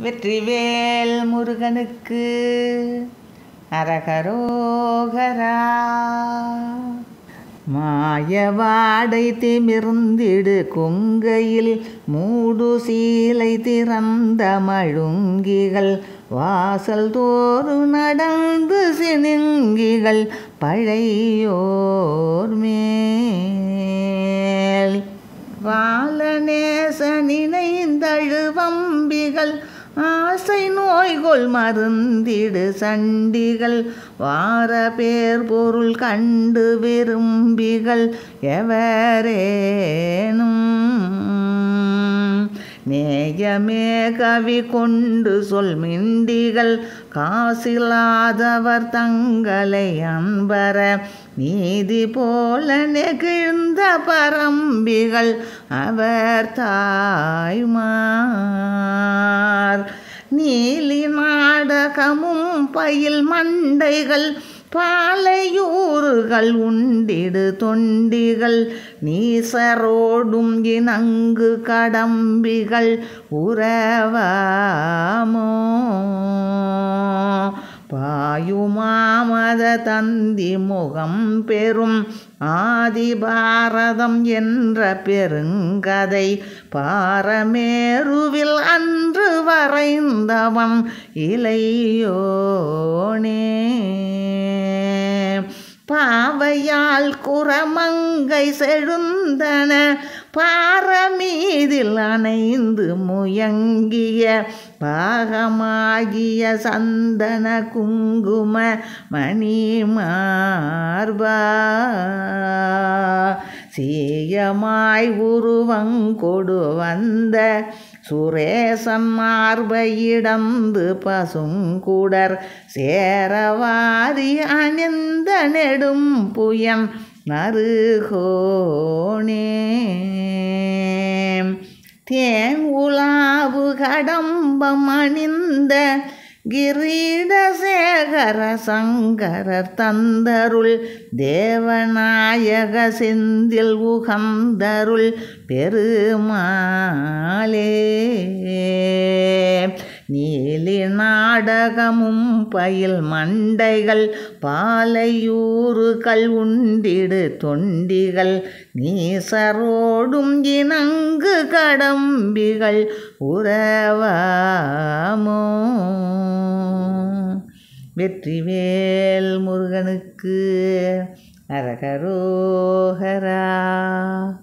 வெற்றிவேல் முருகனுக்கு அரகரோகரா மாயவாடை திமிர்ந்திடு கொங்கையில் மூடு சீலை திறந்த மழுங்கிகள் வாசல் தோறு நடந்து சினுங்கிகள் பழையோர் மேல் வாழநேச நினைந்தழுவம்பிகள் ஆசை நோய்கொள் மருந்திடு சண்டிகள் வார பேர் பொருள் கண்டு விரும்பிகள் எவரேனும் நேயமே கவி கொண்டு சொல் மிண்டிகள் காசில்லாதவர் தங்களை அன்பர நீதி போல நெகிழ்ந்த பரம்பிகள் அவர் தாய்மார் நீலி நாடகமும் பயில் மண்டைகள் பாலையூறுகள் உண்டிடு தொண்டிகள் நீசரோடும் இனங்கு கடம்பிகள் உறவாமோ பாயுமாமத தந்தி முகம் பெறும் ஆதி பாரதம் என்ற பெருங்கதை பாரமேருவில் அன்று வரைந்தவன் இளையோனே பாவையால் குரமங்கை செழுந்தன பாரமீதில் அணைந்து முயங்கிய பாகமாகிய சந்தன குங்கும மணி மார்பா சீயமாய் உருவங்கொடு வந்த சுரேசன் மார்பையிடந்து பசுங்குடர் சேரவாரி அணிந்த நெடும் புயன் நறுகோணே தேன் உலாவு கடம்பம் அணிந்த கிரீடசேகர சங்கரர் தந்தருள் தேவநாயக செந்தில் உகந்தருள் பெருமாளே நீலி நாடகமும் பயில் மண்டைகள் பாலையூறுகள் உண்டிடு தொண்டிகள் நீசரோடும் இனங்கு கடம்பிகள் உறவாமோ வெற்றிவேல் முருகனுக்கு அரகரோகரா